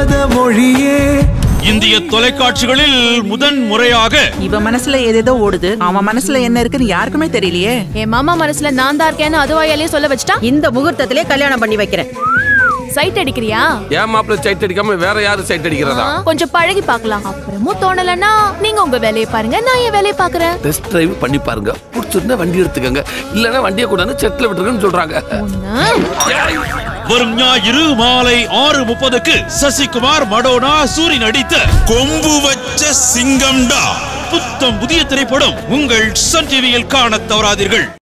புரியாத மொழியே இந்திய தொலைக்காட்சிகளில் முதன் முறையாக இவன் மனசுல ஏதேதோ ஓடுது அவன் மனசுல என்ன இருக்குன்னு யாருக்குமே தெரியலையே என் மாமா மனசுல நான் தான் இருக்கேன்னு அதுவாயாலே சொல்ல வச்சுட்டா இந்த முகூர்த்தத்திலே கல்யாணம் பண்ணி வைக்கிறேன் சைட் அடிக்கிறியா ஏன் மாப்பிள்ள சைட் அடிக்காம வேற யாரு சைட் அடிக்கிறதா ஆ, கொஞ்சம் பழகி பார்க்கலாம் அப்புறமும் தோணலன்னா நீங்க உங்க வேலையை பாருங்க நான் என் வேலையை பாக்குறேன் டெஸ்ட் டிரைவ் பண்ணி பாருங்க பிடிச்சிருந்தா வண்டி எடுத்துக்கங்க இல்லன்னா வண்டியை கொண்டாந்து செட்டில் விட்டுருங்கன்னு சொல்றாங்க ஏய், வரும் ஞாயிறு மாலை ஆறு முப்பதுக்கு சசிகுமார் மடோனா சூரி நடித்த கொம்பு வச்ச சிங்கம்டா புத்தம் புதிய திரைப்படம் உங்கள் சன் டிவியில் காணத் தவறாதீர்கள்